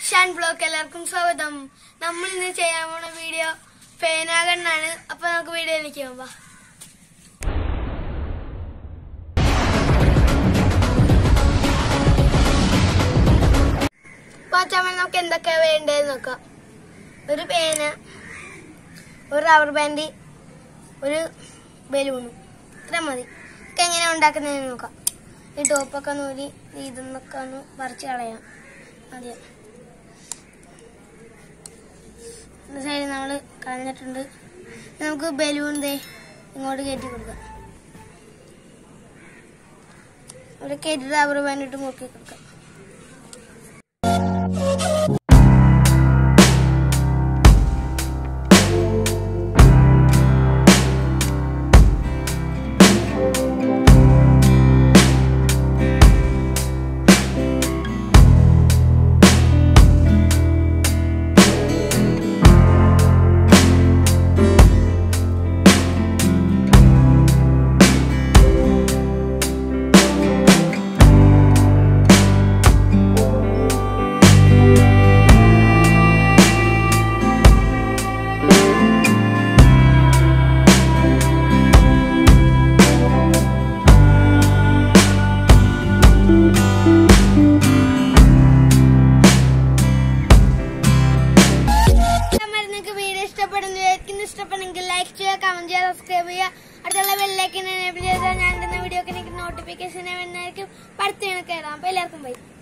Shaan block എല്ലാവർക്കും സ്വാഗതം നമ്മൾ ഇന്ന് ചെയ്യാൻ പോണ വീഡിയോ ഫേനാകണ്ണാണ് അപ്പൊ നമുക്ക് വീഡിയോയിലേക്ക് പോവാം അപ്പൊ അച്ഛമ്മ നമുക്ക് എന്തൊക്കെയാ വേണ്ടതെന്ന് നോക്കാം ഒരു പേന ഒരു റബ്ബർ ബാൻഡ് ഒരു ബലൂണും ഇത്ര മതി ഒക്കെ എങ്ങനെ ഉണ്ടാക്കുന്നതെന്ന് നോക്കാം ഈ ടോപ്പൊക്കെ നൂരി ഇതെന്നൊക്കെ ഒന്ന് പറിച്ച് കളയാം ആദ്യം സൈഡ് നമ്മൾ കളഞ്ഞിട്ടുണ്ട് ഇനി നമുക്ക് ബലൂൺ ദേ ഇങ്ങോട്ട് കയറ്റി കൊടുക്കാം അവിടെ കയറ്റി റബ്ബർ ബാൻഡ് ഇട്ട് മുറുക്കി കൊടുക്കാം നിങ്ങൾക്ക് വീഡിയോ ഇഷ്ടപ്പെടുന്ന ഇഷ്ടപ്പെടുന്നെങ്കിൽ ലൈക്ക് ചെയ്യുക കമന്റ് ചെയ്യുക സബ്സ്ക്രൈബ് ചെയ്യുക അടുത്തുള്ള ബെല്ലേക്ക് എനേബിൾ ചെയ്താൽ ഞാൻ ഇടുന്ന വീഡിയോക്ക് എനിക്ക് നോട്ടിഫിക്കേഷൻ വരുന്നതായിരിക്കും അടുത്ത കയറാം അപ്പൊ എല്ലാവർക്കും ബൈ